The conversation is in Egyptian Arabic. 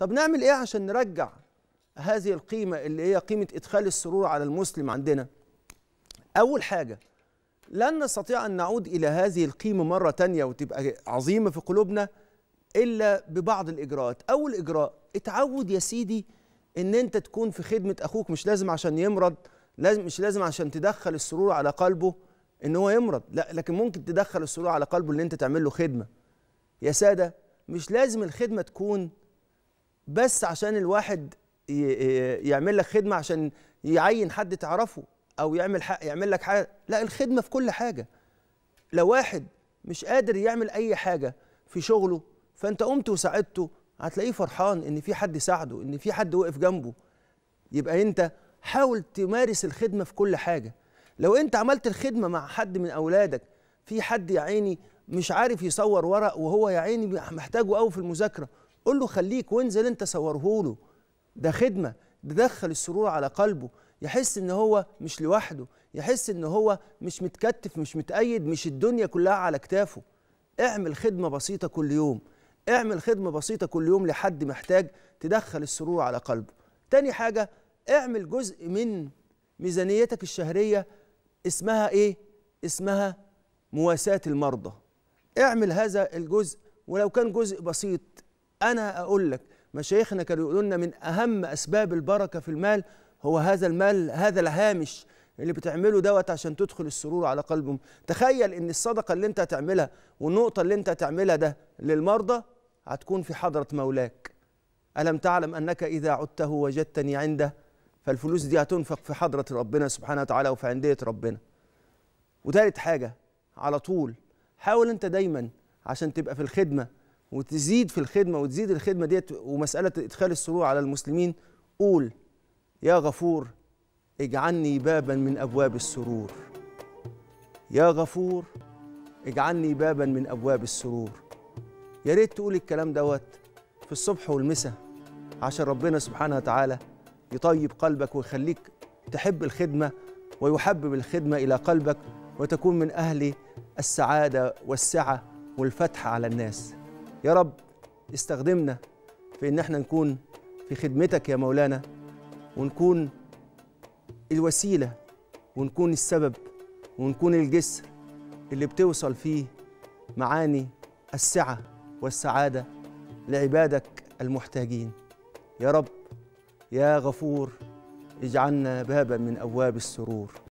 طب نعمل ايه عشان نرجع هذه القيمه اللي هي قيمه ادخال السرور على المسلم عندنا اول حاجه لن نستطيع ان نعود الى هذه القيمه مره تانية وتبقى عظيمه في قلوبنا الا ببعض الاجراءات اول اجراء اتعود يا سيدي ان انت تكون في خدمه اخوك مش لازم عشان يمرض لازم مش لازم عشان تدخل السرور على قلبه ان هو يمرض لا لكن ممكن تدخل السرور على قلبه ان انت تعمل له خدمه يا ساده مش لازم الخدمه تكون بس عشان الواحد ي- ي- يعمل لك خدمه عشان يعين حد تعرفه او يعمل حق يعمل لك حاجه لا الخدمه في كل حاجه لو واحد مش قادر يعمل اي حاجه في شغله فانت قمت وساعدته هتلاقيه فرحان ان في حد ساعده ان في حد وقف جنبه يبقى انت حاول تمارس الخدمه في كل حاجه لو انت عملت الخدمه مع حد من اولادك في حد يا عيني مش عارف يصور ورق وهو يا عيني محتاجه قوي في المذاكره قول له خليك وانزل انت صوره له ده خدمه تدخل السرور على قلبه يحس ان هو مش لوحده يحس ان هو مش متكتف مش متأيد مش الدنيا كلها على كتافه اعمل خدمه بسيطه كل يوم اعمل خدمه بسيطه كل يوم لحد محتاج تدخل السرور على قلبه تاني حاجه اعمل جزء من ميزانيتك الشهريه اسمها ايه اسمها مواساة المرضى اعمل هذا الجزء ولو كان جزء بسيط انا اقول لك مشايخنا كانوا يقولوا لنا من اهم اسباب البركه في المال هو هذا المال هذا الهامش اللي بتعمله دوت عشان تدخل السرور على قلبهم تخيل ان الصدقه اللي انت هتعملها والنقطه اللي انت هتعملها ده للمرضى هتكون في حضره مولاك الم تعلم انك اذا عدته وجدتني عنده فالفلوس دي هتنفق في حضره ربنا سبحانه وتعالى وفي عنديه ربنا وتالت حاجه على طول حاول انت دايما عشان تبقى في الخدمه وتزيد في الخدمه وتزيد الخدمه ديت ومساله ادخال السرور على المسلمين قول يا غفور اجعلني بابا من ابواب السرور يا غفور اجعلني بابا من ابواب السرور يا ريت تقول الكلام دوت في الصبح والمساء عشان ربنا سبحانه وتعالى يطيب قلبك ويخليك تحب الخدمه ويحبب الخدمه الى قلبك وتكون من اهل السعاده والسعه والفتح على الناس يا رب استخدمنا في ان احنا نكون في خدمتك يا مولانا ونكون الوسيله ونكون السبب ونكون الجسر اللي بتوصل فيه معاني السعه والسعاده لعبادك المحتاجين يا رب يا غفور اجعلنا بابا من ابواب السرور